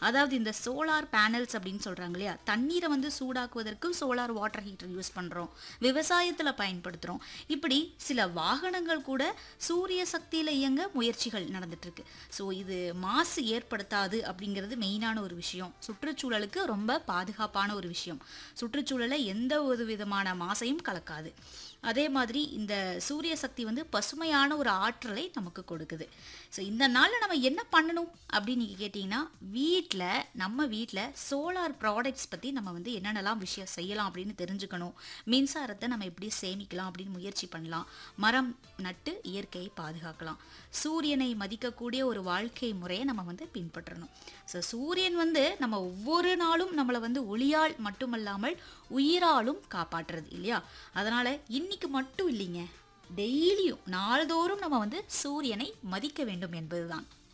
அதாவது இந்த solar panels அப்படின்னு சொல்றாங்க இல்லையா தண்ணீரை வந்து சூடாக்குவதற்கு சோலார் வாட்டர் ஹீட்டர் யூஸ் பண்றோம் விவசாயத்துல பயன்படுத்துறோம் இப்படி சில வாகனங்கள் கூட சூரிய சக்தியில இயங்க முயற்சிகள் நடந்துட்டு இருக்கு ஸோ இது மாசு ஏற்படுத்தாது அப்படிங்கிறது மெயினான ஒரு விஷயம் சுற்றுச்சூழலுக்கு ரொம்ப பாதுகாப்பான ஒரு விஷயம் சுற்றுச்சூழலை எந்த ஒரு விதமான மாசையும் கலக்காது அதே மாதிரி இந்த சூரிய சக்தி வந்து பசுமையான ஒரு ஆற்றலை நமக்கு கொடுக்குது ஸோ இந்த நாளில் நம்ம என்ன பண்ணணும் அப்படின்னு நீங்கள் கேட்டிங்கன்னா வீட்டில் நம்ம வீட்டில் சோலார் ப்ராடக்ட்ஸ் பற்றி நம்ம வந்து என்னென்னலாம் விஷயம் செய்யலாம் அப்படின்னு தெரிஞ்சுக்கணும் மின்சாரத்தை நம்ம எப்படி சேமிக்கலாம் அப்படின்னு முயற்சி பண்ணலாம் மரம் நட்டு இயற்கையை பாதுகாக்கலாம் சூரியனை மதிக்கக்கூடிய ஒரு வாழ்க்கை முறையை நம்ம வந்து பின்பற்றணும் ஸோ சூரியன் வந்து நம்ம ஒவ்வொரு நாளும் நம்மளை வந்து ஒளியால் மட்டுமல்லாமல் உயிராலும் காப்பாற்றுறது இல்லையா அதனால இன்னைக்கு மட்டும் இல்லைங்க டெய்லியும் நாள்தோறும் நம்ம வந்து சூரியனை மதிக்க வேண்டும் என்பதுதான்